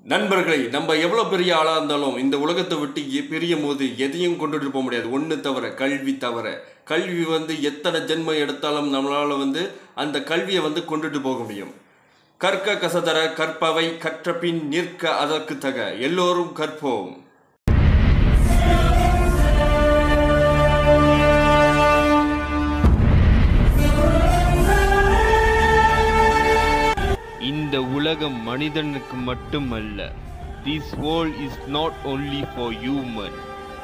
நண்பர்களை நம்ம எவ்வளோ பெரிய ஆளாக இருந்தாலும் இந்த உலகத்தை விட்டு எ- பிரியும் போது எதையும் கொண்டுட்டு போக முடியாது ஒன்று தவிர கல்வி தவிர கல்வி வந்து எத்தனை ஜென்மம் எடுத்தாலும் நம்மளால் வந்து அந்த கல்வியை வந்து கொண்டுட்டு போக முடியும் கற்க கசதர கற்பவை கற்றபின் நிற்க அதற்கு தக எல்லோரும் கற்போம் இந்த உலகம் மனிதனுக்கு மட்டுமல்ல this world is not only for human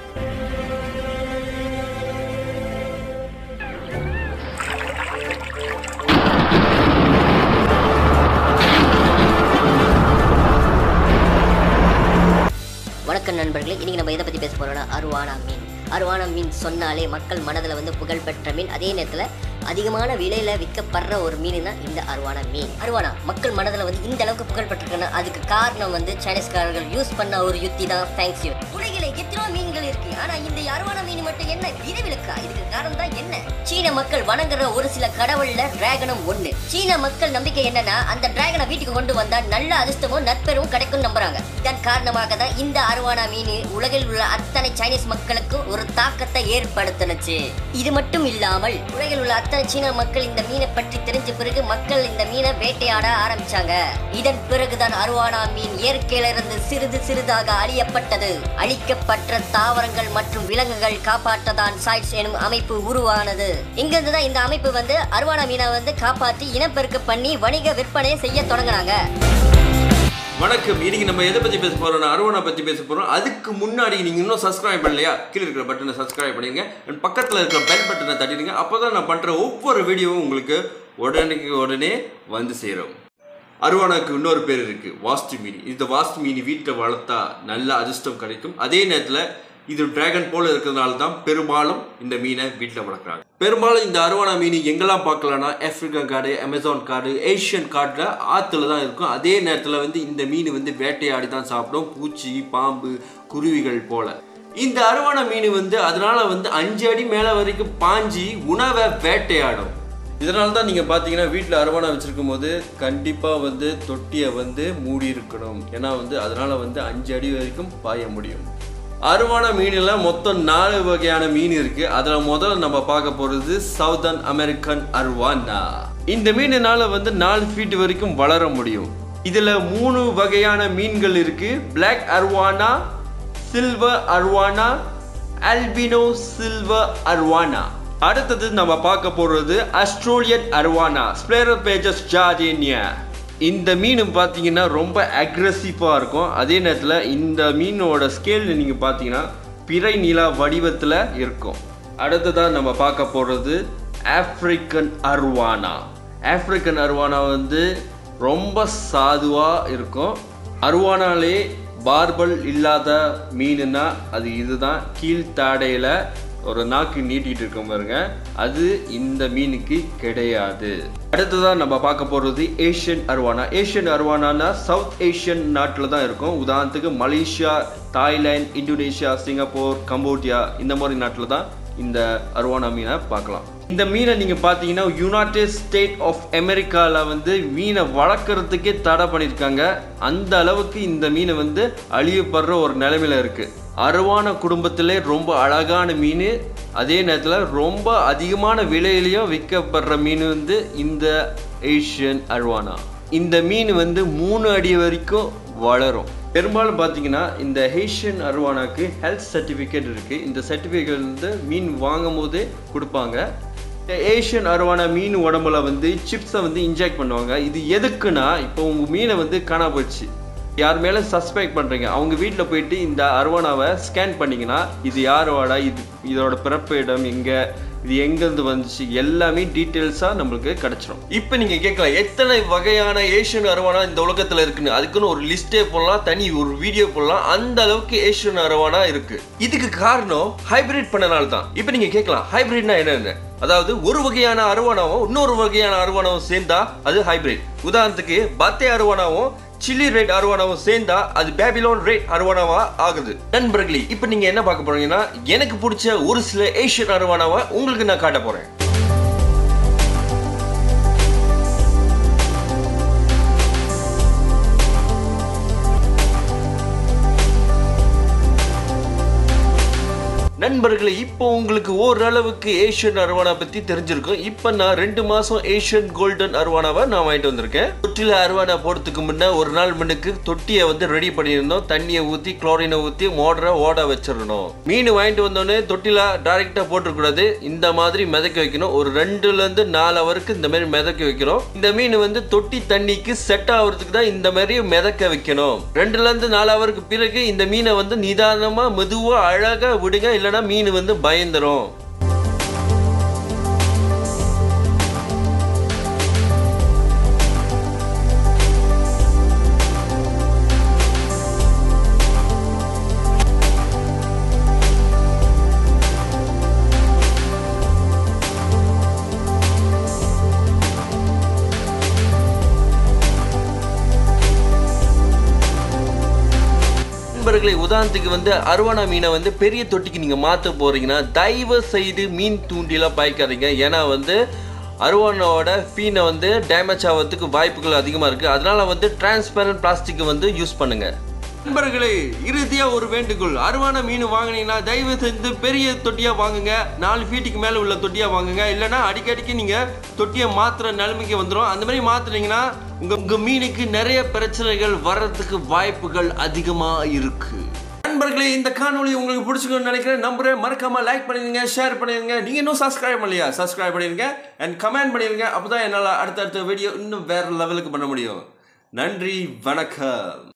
வணக்கம் நண்பர்களே இன்னைக்கு நம்ம எதை பற்றி பேச போறோம்னா அருவானா மீன் அருவானா மீன் சொன்னாலே மக்கள் மனதில் வந்து புகழ் பெற்ற மீன் அதே நேரத்தில் அதிகமான விலையில விற்கப்படுற ஒரு மீன் தான் இந்த அருவானா மீன் அருவானா மக்கள் மனதில் வந்து இந்த அளவுக்கு புகழ் பெற்றிருக்குன்னா அதுக்கு காரணம் வந்து சைனீஸ்காரர்கள் யூஸ் பண்ண ஒரு யுத்தி தான் தேங்க்ஸ் யூ உலகில எத்தனையோ மீன்கள் இருக்கு ஆனா இந்த அருவானா மீன் மட்டும் என்ன விதிவிலக்கா இதுக்கு காரணம் தான் என்ன சீன மக்கள் வணங்குற ஒரு சில கடவுள்ல டிராகனும் ஒண்ணு சீன மக்கள் நம்பிக்கை என்னன்னா அந்த டிராகனை வீட்டுக்கு கொண்டு வந்தா நல்ல அதிர்ஷ்டமும் நட்பெரும் கிடைக்கும் நம்புறாங்க இதன் காரணமாக தான் இந்த அருவானா மீன் உலகில் உள்ள அத்தனை சைனீஸ் மக்களுக்கு ஒரு தாக்கத்தை ஏற்படுத்தினுச்சு இது மட்டும் இல்லாமல் உலகில் உள்ள அத்தனை சீன மக்கள் இந்த மீனை பற்றி தெரிஞ்ச பிறகு மக்கள் இந்த மீனை வேட்டையாட ஆரம்பிச்சாங்க இதன் பிறகுதான் அருவானா மீன் இயற்கையிலிருந்து சிறிது சிறிதாக அழியப்பட்டது அழிக்கப்பட்ட தாவரங்கள் மற்றும் விலங்குகள் காப்பாற்றதான் சாய்ட்ஸ் எனும் அமைப்பு உருவானது இங்கிருந்து தான் இந்த அமைப்பு வந்து அருவானா மீனை வந்து காப்பாற்றி இனப்பெருக்க பண்ணி வணிக விற்பனை செய்ய தொடங்கினாங்க வணக்கம் இன்னைக்கு நம்ம எதை பற்றி பேச போறோம்னா அருவனை பற்றி பேச போகிறோம் அதுக்கு முன்னாடி நீங்கள் இன்னும் சப்ஸ்கிரைப் பண்ணலையா கீழே இருக்கிற பட்டனை சப்ஸ்கிரைப் பண்ணிடுங்க அண்ட் பக்கத்தில் இருக்கிற பெல் பட்டனை தட்டிடுங்க அப்போ தான் நான் பண்ணுற ஒவ்வொரு வீடியோவும் உங்களுக்கு உடனுக்கு உடனே வந்து சேரும் அருவானாக்கு இன்னொரு பேர் இருக்கு வாஸ்து மீனி இந்த வாஸ்து மீனி வீட்டில் வளர்த்தா நல்ல அதிர்ஷ்டம் கிடைக்கும் அதே நேரத்தில் இது டிராகன் போல இருக்கிறதுனால தான் பெரும்பாலும் இந்த மீனை வீட்டில் வளர்க்குறாங்க பெரும்பாலும் இந்த அருவானா மீன் எங்கெல்லாம் பார்க்கலாம்னா ஆப்பிரிக்கா காடு அமேசான் காடு ஏஷியன் காட்டில் ஆற்றுல தான் இருக்கும் அதே நேரத்தில் வந்து இந்த மீன் வந்து வேட்டையாடி தான் சாப்பிடும் பூச்சி பாம்பு குருவிகள் போல இந்த அருவானா மீன் வந்து அதனால வந்து அஞ்சு அடி மேலே வரைக்கும் பாஞ்சி உணவை வேட்டையாடும் இதனால தான் நீங்கள் பார்த்தீங்கன்னா வீட்டில் அருவானா வச்சிருக்கும் போது கண்டிப்பாக வந்து தொட்டியை வந்து மூடி இருக்கணும் ஏன்னா வந்து அதனால வந்து அஞ்சு அடி வரைக்கும் பாய முடியும் அருவான மீனில் மொத்தம் நாலு வகையான மீன் இருக்கு அதில் முதல்ல நம்ம பார்க்க போகிறது சவுதர்ன் அமெரிக்கன் அருவானா இந்த மீனினால வந்து நாலு ஃபீட் வரைக்கும் வளர முடியும் இதில் மூணு வகையான மீன்கள் இருக்கு black arowana silver arowana albino silver arowana அடுத்தது நம்ம பார்க்க போறது ஆஸ்ட்ரோலியன் அர்வானா ஸ்பிளேரோபேஜஸ் ஜார்டேனியா இந்த மீன் பார்த்தீங்கன்னா ரொம்ப அக்ரெசிவாக இருக்கும் அதே நேரத்தில் இந்த மீனோட ஸ்கேல் நீங்கள் பார்த்தீங்கன்னா பிறை நிலா வடிவத்தில் இருக்கும் அடுத்ததாக நம்ம பார்க்க போகிறது ஆப்பிரிக்கன் அர்வானா ஆப்பிரிக்கன் அர்வானா வந்து ரொம்ப சாதுவாக இருக்கும் அருவானாலே பார்பல் இல்லாத மீனுன்னா அது இதுதான் கீழ்த்தாடையில் ஒரு நாக்கு நீட்டிட்டு இருக்கும் பாருங்க அது இந்த மீனுக்கு கிடையாது அடுத்ததான் நம்ம பார்க்க போகிறது ஏஷியன் அருவானா ஏஷியன் அருவானானா சவுத் ஏஷியன் நாட்டில் தான் இருக்கும் உதாரணத்துக்கு Malaysia Thailand Indonesia Singapore Cambodia இந்த மாதிரி நாட்டில் தான் இந்த அருவானா மீனை பார்க்கலாம் இந்த மீனை நீங்கள் பார்த்தீங்கன்னா யுனைடெட் ஸ்டேட் ஆஃப் அமெரிக்காவில் வந்து மீனை வளர்க்குறதுக்கே தடை பண்ணியிருக்காங்க அந்த அளவுக்கு இந்த மீனை வந்து அழியப்படுற ஒரு நிலைமையில இருக்குது அருவான குடும்பத்திலே ரொம்ப அழகான மீன் அதே நேரத்தில் ரொம்ப அதிகமான விலையிலையும் விற்கப்படுற மீன் வந்து இந்த ஏஷியன் அருவானா இந்த மீன் வந்து மூணு அடி வரைக்கும் வளரும் பெரும்பாலும் பார்த்தீங்கன்னா இந்த ஹேஷியன் அருவானாக்கு ஹெல்த் சர்டிஃபிகேட் இருக்குது இந்த சர்டிஃபிகேட் வந்து மீன் வாங்கும் போதே கொடுப்பாங்க இந்த ஏஷியன் அருவானா மீன் உடம்புல வந்து சிப்ஸை வந்து இன்ஜெக்ட் பண்ணுவாங்க இது எதுக்குன்னா இப்போ உங்கள் மீனை வந்து காணா போச்சு யார் மேலே சஸ்பெக்ட் பண்ணுறீங்க அவங்க வீட்டில் போயிட்டு இந்த அருவானாவை ஸ்கேன் பண்ணிங்கன்னா இது யாரோட இது இதோட பிறப்பு இடம் எங்கே இது எங்கேருந்து வந்துச்சு எல்லாமே டீட்டெயில்ஸாக நம்மளுக்கு கிடச்சிரும் இப்போ நீங்கள் கேட்கலாம் எத்தனை வகையான ஏஷியன் அருவானா இந்த உலகத்தில் இருக்குன்னு அதுக்குன்னு ஒரு லிஸ்ட்டே போடலாம் தனி ஒரு வீடியோ போடலாம் அந்த அளவுக்கு ஏஷியன் அருவானா இருக்கு இதுக்கு காரணம் ஹைபிரிட் பண்ணனால தான் இப்போ நீங்கள் கேட்கலாம் ஹைபிரிட்னா என்னென்ன அதாவது ஒரு வகையான அருவானாவும் இன்னொரு வகையான அருவானாவும் சேர்ந்தா அது ஹைபிரிட் உதாரணத்துக்கு பத்தே அருவானாவும் சில்லி ரேட் அருவானாவும் சேர்ந்தா அது பேபிலோன் ரேட் அருவானாவா ஆகுது நண்பர்களே இப்போ நீங்க என்ன பார்க்க போறீங்கன்னா எனக்கு பிடிச்ச ஒரு சில ஏஷியன் அருவானாவை உங்களுக்கு நான் காட்ட போறேன் நண்பர்களே இப்போ உங்களுக்கு ஓரளவுக்கு ஏஷியன் அருவானா பத்தி தெரிஞ்சிருக்கும் இப்போ நான் ரெண்டு மாசம் ஏஷியன் கோல்டன் அருவானாவை நான் வாங்கிட்டு வந்திருக்கேன் தொட்டில அருவானா போடுறதுக்கு முன்ன ஒரு நாள் முன்னுக்கு தொட்டியை வந்து ரெடி பண்ணியிருந்தோம் தண்ணியை ஊற்றி குளோரினை ஊற்றி மோட்டரை ஓட வச்சிடணும் மீன் வாங்கிட்டு வந்தோடனே தொட்டில டைரெக்டாக போட்டுக்கூடாது இந்த மாதிரி மிதக்க வைக்கணும் ஒரு ரெண்டுல இருந்து நாலு ஹவருக்கு இந்த மாதிரி மிதக்க வைக்கணும் இந்த மீன் வந்து தொட்டி தண்ணிக்கு செட் ஆகுறதுக்கு தான் இந்த மாதிரி மிதக்க வைக்கணும் ரெண்டுல இருந்து நாலு ஹவருக்கு பிறகு இந்த மீனை வந்து நிதானமா மெதுவா அழகா விடுங்க இல்லைன்னா மீன் வந்து பயந்துரும் நண்பர்களே உதாரணத்துக்கு வந்து அருவானா மீனை வந்து பெரிய தொட்டிக்கு நீங்கள் மாற்ற போறீங்கன்னா தயவு செய்து மீன் தூண்டிலாம் பாய்க்காதீங்க ஏன்னா வந்து அருவானாவோட ஃபீனை வந்து டேமேஜ் ஆகிறதுக்கு வாய்ப்புகள் அதிகமாக இருக்குது அதனால வந்து டிரான்ஸ்பரண்ட் பிளாஸ்டிக் வந்து யூஸ் பண்ணுங்க நண்பர்களே இறுதியா ஒரு வேண்டுகோள் அருவான மீன் வாங்குனீங்கன்னா தயவு செஞ்சு பெரிய தொட்டியா வாங்குங்க நாலு ஃபீட்டுக்கு மேல உள்ள தொட்டியா வாங்குங்க இல்லைன்னா அடிக்கடிக்கு நீங்க தொட்டியை மாத்துற நிலைமைக்கு வந்துடும் அந்த மாதிரி மாத்துனீங்கன்னா உங்க உங்க மீனுக்கு நிறைய பிரச்சனைகள் வர்றதுக்கு வாய்ப்புகள் அதிகமா இருக்கு நண்பர்களே இந்த காணொளி உங்களுக்கு பிடிச்சிக்கணும்னு நினைக்கிறேன் நம்புறேன் மறக்காம லைக் பண்ணிருங்க ஷேர் பண்ணிருங்க நீங்க இன்னும் சப்ஸ்கிரைப் பண்ணலையா சப்ஸ்கிரைப் பண்ணிருங்க அண்ட் கமெண்ட் பண்ணிருங்க அப்பதான் என்னால அடுத்தடுத்த வீடியோ இன்னும் வேற லெவலுக்கு பண்ண முடியும் நன்றி வணக்கம்